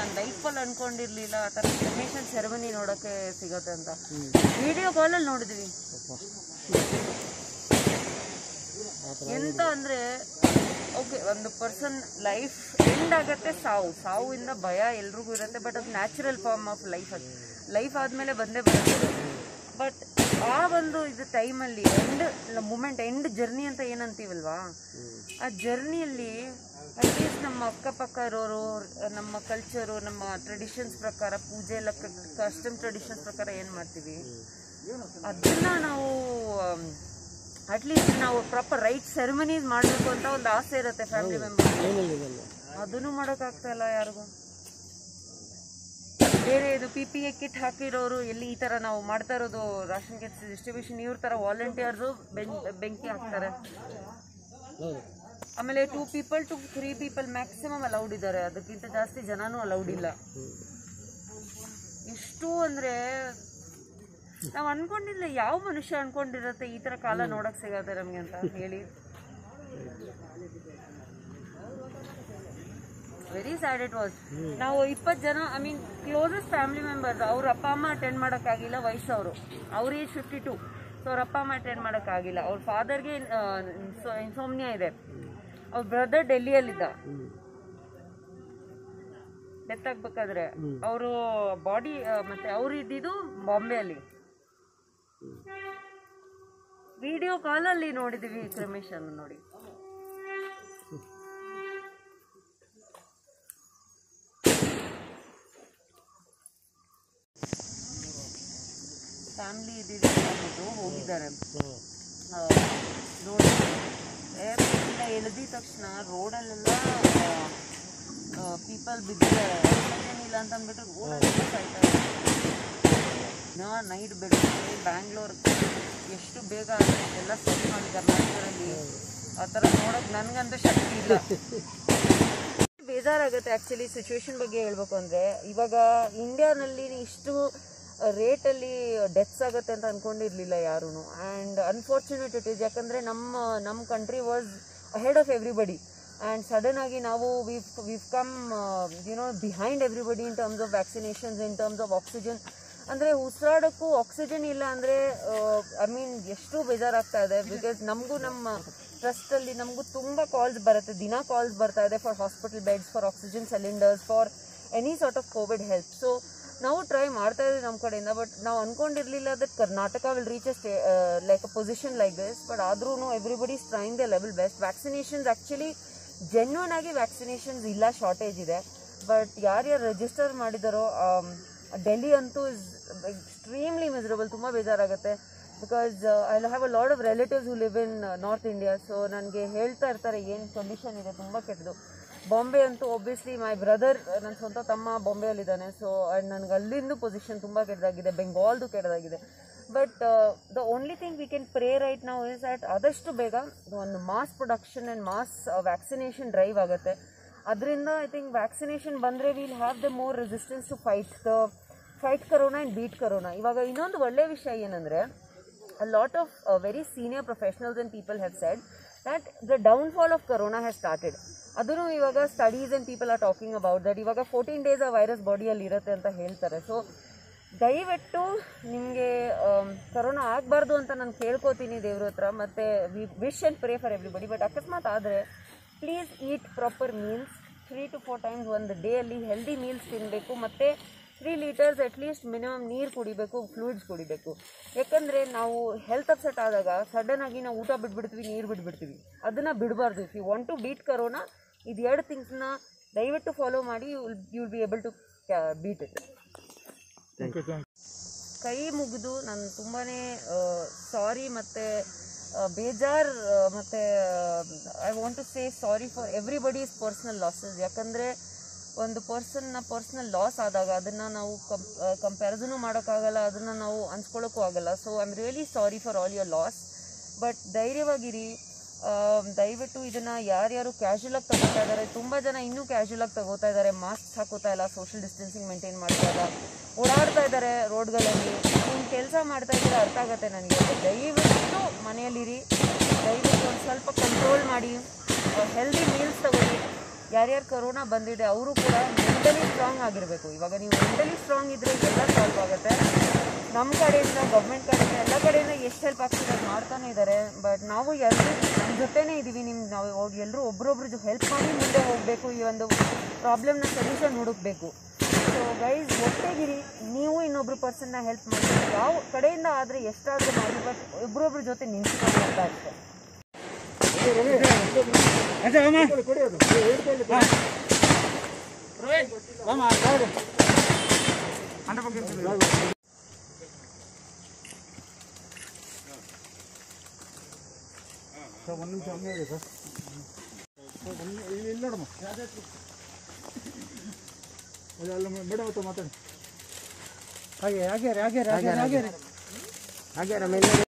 ನಾನು ಲೈಫಲ್ಲಿ ಅನ್ಕೊಂಡಿರ್ಲಿಲ್ಲ ಆ ಥರ ಕ್ರಿಮೇಷನ್ ಸೆರೆಮನಿ ನೋಡೋಕ್ಕೆ ಸಿಗುತ್ತೆ ಅಂತ ವಿಡಿಯೋ ಕಾಲಲ್ಲಿ ನೋಡಿದ್ವಿ ಎಂತ ಅಂದ್ರೆ ಓಕೆ ಒಂದು ಪರ್ಸನ್ ಲೈಫ್ ಎಂಡ್ ಆಗತ್ತೆ ಸಾವು ಸಾವಿಂದ ಭಯ ಎಲ್ರಿಗೂ ಇರುತ್ತೆ ಬಟ್ ಅದು ನ್ಯಾಚುರಲ್ ಫಾರ್ಮ್ ಆಫ್ ಲೈಫ್ ಅದು ಲೈಫ್ ಆದಮೇಲೆ ಬಂದೇ ಬರುತ್ತೆ ಬಟ್ ಆ ಒಂದು ಇದು ಟೈಮಲ್ಲಿ ಎಂಡ್ ಮೂಮೆಂಟ್ ಎಂಡ್ ಜರ್ನಿ ಅಂತ ಏನಂತೀವಲ್ವಾ ಆ ಜರ್ನಿಯಲ್ಲಿ ಅಟ್ಲೀಸ್ಟ್ ನಮ್ಮ ಅಕ್ಕಪಕ್ಕ ಇರೋರು ನಮ್ಮ ಕಲ್ಚರು ನಮ್ಮ ಟ್ರೆಡಿಷನ್ಸ್ ಪ್ರಕಾರ ಪೂಜೆ ಎಲ್ಲ ಕಸ್ಟಮ್ ಟ್ರೆಡಿಷನ್ಸ್ ಪ್ರಕಾರ ಏನು ಮಾಡ್ತೀವಿ ಅದನ್ನ ನಾವು ಅಟ್ಲೀಸ್ಟ್ ನಾವು ಪ್ರಾಪರ್ ರೈಟ್ ಸೆರೆಮನೀಸ್ ಮಾಡಬೇಕು ಅಂತ ಒಂದು ಆಸೆ ಇರುತ್ತೆ ಫ್ಯಾಮಿಲಿ ಮೆಂಬರ್ ಏನಿಲ್ಲ ಅದನ್ನು ಮಾಡೋಕ್ಕಾಗ್ತಾ ಇಲ್ಲ ಯಾರಿಗೂ ಬೇರೆ ಇದು ಪಿ ಪಿ ಎ ಕಿಟ್ ಹಾಕಿರೋರು ಎಲ್ಲಿ ಈ ಥರ ನಾವು ಮಾಡ್ತಾ ಇರೋದು ರಾಷನ್ ಕಿಟ್ಸ್ ಡಿಸ್ಟ್ರಿಬ್ಯೂಷನ್ ಇವ್ರ ಥರ ವಾಲಂಟಿಯರ್ಸು ಬೆಂಕಿ ಹಾಕ್ತಾರೆ ಹೌದು ಆಮೇಲೆ two people two three people maximum allowed ಇದ್ದಾರೆ ಅದಕ್ಕಿಂತ ಜಾಸ್ತಿ ಜನನೂ ಅಲೌಡ್ ಇಲ್ಲ ಎಷ್ಟು ಅಂದರೆ ನಾವು ಅನ್ಕೊಂಡಿಲ್ಲ ಯಾವ ಮನುಷ್ಯ ಅನ್ಕೊಂಡಿರತ್ತೆ ಈ ಥರ ಕಾಲ ನೋಡಕ್ ಸಿಗತ್ತೆ ನಮಗೆ ಅಂತ ಹೇಳಿ ವೆರಿ ಸ್ಯಾಡ್ ಇಟ್ ವಾಸ್ ನಾವು ಇಪ್ಪತ್ತು ಜನ I mean closest family members ಅವ್ರ ಅಪ್ಪ ಅಮ್ಮ ಅಟೆಂಡ್ ಮಾಡೋಕ್ಕಾಗಿಲ್ಲ ವಯಸ್ಸವರು ಅವ್ರ ಏಜ್ ಫಿಫ್ಟಿ ಟು ಸೊ ಅವ್ರ ಅಪ್ಪ ಅಮ್ಮ ಅಟೆಂಡ್ ಮಾಡೋಕ್ಕಾಗಿಲ್ಲ ಅವ್ರ ಫಾದರ್ಗೆ ಇನ್ಸೋಮ್ನಿಯಾ ಇದೆ ಅವ್ರ ಬ್ರದರ್ ಡೆಲ್ಲಿಯಲ್ಲಿದ್ದ ಡೆತ್ ಆಗ್ಬೇಕಾದ್ರೆ ಅವರು ಬಾಡಿ ಮತ್ತೆ ಅವ್ರು ಇದ್ದಿದ್ದು ಬಾಂಬೆಯಲ್ಲಿ ವಿಡಿಯೋ ಕಾಲಲ್ಲಿ ನೋಡಿದೀವಿ ಕ್ರಮೇಶನ್ ನೋಡಿ ಫ್ಯಾಮಿಲಿ ಇದ್ದಿದ್ದು ಅಂದ್ಬಿಟ್ಟು ಹೋಗಿದ್ದಾರೆ ಆ, ನೋಡಿ ಏರ್ಪೋರ್ಟಿಂದ ಇಳಿದಿದ ತಕ್ಷಣ ರೋಡಲ್ಲೆಲ್ಲ ಪೀಪಲ್ ಬಿದ್ದಿದ್ದಾರೆ ಏನಿಲ್ಲ ಅಂತ ಅಂದ್ಬಿಟ್ಟು ರೋಡಲ್ಲೆಲ್ಲ ಸಾಯ್ತಾ ನಾ ನೈಟ್ ಬೆಳಗ್ಗೆ ಬ್ಯಾಂಗ್ಳೂರ್ ಎಷ್ಟು ಬೇಗ ಆಗುತ್ತೆ ಎಲ್ಲ ಸರಿ ಮಾಡಿ ಕರ್ನಾಟಕದಲ್ಲಿ ಆ ಥರ ನೋಡೋಕೆ ನನಗಂತೂ ಶಕ್ತಿ ಇಲ್ಲ ಬೇಜಾರಾಗುತ್ತೆ ಆ್ಯಕ್ಚುಲಿ ಸಿಚುವೇಶನ್ ಬಗ್ಗೆ ಹೇಳ್ಬೇಕು ಅಂದರೆ ಇವಾಗ ಇಂಡಿಯಾನಲ್ಲಿ ಇಷ್ಟು ರೇಟಲ್ಲಿ ಡೆತ್ಸ್ ಆಗುತ್ತೆ ಅಂತ ಅನ್ಕೊಂಡಿರ್ಲಿಲ್ಲ ಯಾರೂ ಆ್ಯಂಡ್ ಅನ್ಫಾರ್ಚುನೇಟ್ ಇಟ್ ಇಸ್ ಯಾಕಂದರೆ ನಮ್ಮ ನಮ್ಮ country was ahead of everybody and sudden ಆಗಿ ನಾವು we've we've come you know behind everybody in terms of vaccinations in terms of oxygen ಅಂದರೆ ಉಸಿರಾಡೋಕ್ಕೂ ಆಕ್ಸಿಜನ್ ಇಲ್ಲ ಅಂದರೆ ಐ ಮೀನ್ ಎಷ್ಟು ಬೇಜಾರಾಗ್ತಾ ಇದೆ ಬಿಕಾಸ್ ನಮಗೂ ನಮ್ಮ ಟ್ರಸ್ಟಲ್ಲಿ ನಮಗೂ ತುಂಬ ಕಾಲ್ಸ್ ಬರುತ್ತೆ ದಿನ ಕಾಲ್ಸ್ ಬರ್ತಾ ಇದೆ for hospital beds for oxygen cylinders for any sort of COVID help so ನಾವು ಟ್ರೈ ಮಾಡ್ತಾ ಇದ್ದೀವಿ ನಮ್ಮ ಕಡೆಯಿಂದ ಬಟ್ ನಾವು ಅನ್ಕೊಂಡಿರ್ಲಿಲ್ಲ that Karnataka will reach a stay like a position like this but ಆದ್ರೂ everybody is trying the level best vaccinations actually genuine ಆಗಿ vaccinations ಇಲ್ಲ ಶಾರ್ಟೇಜ್ ಇದೆ ಬಟ್ ಯಾರ್ಯಾರು ರಿಜಿಸ್ಟರ್ ಮಾಡಿದಾರೋ ಡೆಲ್ಲಿ ಅಂತೂ ಇಸ್ ಎಕ್ಸ್ಟ್ರೀಮ್ಲಿ ಮಿಸರಬಲ್ ತುಂಬ ಬೇಜಾರಾಗುತ್ತೆ because I have a lot of relatives who live in north India so ನನಗೆ ಹೇಳ್ತಾ ಇರ್ತಾರೆ ಏನು ಕಂಡೀಷನ್ ಇದೆ ತುಂಬ ಕೆಟ್ಟದು ಬಾಂಬೆ ಅಂತೂ ಒಬ್ವಿಯಸ್ಲಿ ಮೈ ಬ್ರದರ್ ನನ್ನ ಸ್ವಂತ ತಮ್ಮ ಬಾಂಬೆಯಲ್ಲಿದ್ದಾನೆ ಸೊ ಆ್ಯಂಡ್ ನನಗೆ ಅಲ್ಲಿಂದು ಪೊಸಿಷನ್ ತುಂಬ ಕೆಟ್ಟದಾಗಿದೆ ಬೆಂಗಾಲ್ದು ಕೆಟ್ಟದಾಗಿದೆ but the only thing we can pray right ನಾವು ಇಸ್ ಆಟ್ ಆದಷ್ಟು ಬೇಗ ಒಂದು mass production and mass vaccination drive ಆಗುತ್ತೆ ಅದರಿಂದ ಐ ಥಿಂಕ್ ವ್ಯಾಕ್ಸಿನೇಷನ್ ಬಂದರೆ will have the more resistance to fight the fight corona and beat corona ಇವಾಗ ಇನ್ನೊಂದು ಒಳ್ಳೆ ವಿಷಯ ಏನಂದರೆ a lot of uh, very senior professionals and people have said that the downfall of corona has started ಅದನ್ನು ಇವಾಗ studies and people are talking about that ಇವಾಗ fourteen days ಆ virus ಬಾಡಿಯಲ್ಲಿ ಇರುತ್ತೆ ಅಂತ ಹೇಳ್ತಾರೆ ಸೊ ದಯವಿಟ್ಟು ನಿಮಗೆ ಕರೋನಾ ಆಗಬಾರ್ದು ಅಂತ ನಾನು ಕೇಳ್ಕೊತೀನಿ ದೇವ್ರ ಹತ್ರ ಮತ್ತು we wish and pray for everybody but ಅಕಸ್ಮಾತ್ ಆದರೆ please eat proper meals three to four times ಒಂದು ಡೇಯಲ್ಲಿ ಹೆಲ್ದಿ ಮೀಲ್ಸ್ ತಿನ್ನಬೇಕು ಮತ್ತು ತ್ರೀ ಲೀಟರ್ಸ್ ಅಟ್ಲೀಸ್ಟ್ ಮಿನಿಮಮ್ ನೀರು ಕುಡಿಬೇಕು ಫ್ಲೂಯಿಡ್ಸ್ ಕುಡಿಬೇಕು ಯಾಕಂದರೆ ನಾವು ಹೆಲ್ತ್ ಅಪ್ಸೆಟ್ ಆದಾಗ ಸಡನ್ ಆಗಿ ನಾವು ಊಟ ಬಿಟ್ಬಿಡ್ತೀವಿ ನೀರು ಬಿಟ್ಬಿಡ್ತೀವಿ ಅದನ್ನು ಬಿಡಬಾರ್ದು if you want to beat corona ಇದು ಎರಡು ಥಿಂಗ್ಸ್ನ ದಯವಿಟ್ಟು ಫಾಲೋ ಮಾಡಿ you will be able to beat it ಕೈ ಮುಗಿದು ನಾನು ತುಂಬಾ ಸಾರಿ ಮತ್ತು ಬೇಜಾರ್ ಮತ್ತು I want to say sorry for everybody's personal losses ಯಾಕಂದರೆ ಒಂದು ಪರ್ಸನ್ನ ಪರ್ಸ್ನಲ್ ಲಾಸ್ ಆದಾಗ ಅದನ್ನು ನಾವು ಕಂಪ್ ಕಂಪ್ಯಾರಿಸನು ಮಾಡೋಕ್ಕಾಗಲ್ಲ ಅದನ್ನು ನಾವು ಅನ್ಸ್ಕೊಳ್ಳೋಕ್ಕೂ ಆಗಲ್ಲ so I am really sorry for all your loss but ಧೈರ್ಯವಾಗಿರಿ ದಯವಿಟ್ಟು ಇದನ್ನು ಯಾರ್ಯಾರು ಕ್ಯಾಶುಯಲಾಗಿ ತಗೋತಾ ಇದ್ದಾರೆ ತುಂಬ ಜನ ಇನ್ನೂ ಕ್ಯಾಶುಯಲಾಗಿ ತಗೋತಾ ಇದ್ದಾರೆ ಮಾಸ್ಕ್ ಹಾಕೋತಾ ಇಲ್ಲ ಸೋಷಿಯಲ್ ಡಿಸ್ಟೆನ್ಸಿಂಗ್ ಮೇಂಟೈನ್ ಮಾಡ್ತಾ ಇಲ್ಲ ಓಡಾಡ್ತಾ ಇದ್ದಾರೆ ರೋಡ್ಗಳಲ್ಲಿ ನಿಮ್ಮ ಕೆಲಸ ಮಾಡ್ತಾ ಇದ್ದೀರಾ ಅರ್ಥ ಆಗುತ್ತೆ ನನಗೆ ದಯವಿಟ್ಟು ಮನೆಯಲ್ಲಿರಿ ದಯವಿಟ್ಟು ಒಂದು ಸ್ವಲ್ಪ ಕಂಟ್ರೋಲ್ ಮಾಡಿ ಹೆಲ್ದಿ ಮೀಲ್ಸ್ ತಗೊಳ್ಳಿ ಯಾರ್ಯಾರು ಕರೋನಾ ಬಂದಿದೆ ಅವರು ಕೂಡ ಮೆಂಟಲಿ ಸ್ಟ್ರಾಂಗ್ ಆಗಿ ಆಗಿರಬೇಕು ಇವಾಗ ನೀವು ಮೆಂಟಲಿ ಸ್ಟ್ರಾಂಗ್ ಇದ್ರೆ ಎಲ್ಲ ಸಾಲ್ವ್ ಆಗುತ್ತೆ ನಮ್ಮ ಕಡೆಯಿಂದ ಗೌರ್ಮೆಂಟ್ ಕಡೆಯಿಂದ ಎಲ್ಲ ಕಡೆಯಿಂದ ಎಷ್ಟು ಹೆಲ್ಪ್ ಆಗ್ತಿದೆ ಅದು ಮಾಡ್ತಾನೆ ಇದ್ದಾರೆ ಬಟ್ ನಾವು ಎಲ್ಲರೂ ನಮ್ಮ ಜೊತೆನೇ ಇದ್ದೀವಿ ನಿಮ್ಮ ನಾವು ಅವ್ರು ಎಲ್ಲರೂ ಒಬ್ರೊಬ್ರು ಹೆಲ್ಪ್ ಮಾಡಿ ಮುಂದೆ ಹೋಗಬೇಕು ಈ ಒಂದು ಪ್ರಾಬ್ಲಮ್ನ ಸೊಲ್ಯೂಷನ್ ಹುಡುಕ್ಬೇಕು ಸೊ ಗೈಸ್ ಒಟ್ಟೇಗಿರಿ ನೀವು ಇನ್ನೊಬ್ರು ಪರ್ಸನ್ನ ಹೆಲ್ಪ್ ಮಾಡಿ ಯಾವ ಕಡೆಯಿಂದ ಆದರೆ ಎಷ್ಟಾದರೂ ಮಾಡಿ ಬಟ್ ಒಬ್ರೊಬ್ರ ಜೊತೆ ನಿಂತ್ಕೊಂಡು ಅಂತ ಅಷ್ಟೇ ಸರ್ ಒಂದು ನಿಮಿಷ ಹಂಗೆ ಇರಿ ಸರ್ ಸರ್, ಒಂದು ಇಲ್ಲಿ ಇಲ್ಲಿ ನೋಡಮ್ಮ ಅದೇ ಅಲ್ಲ ಮೇಡಮ್ ಹತ್ರ ಮಾತಾಡಿ ಹಾಗೆ ಹಾಗೆ ಹಾಗೆ ಹಾಗೆ ಹಾಗೆ ಹಾಗೆ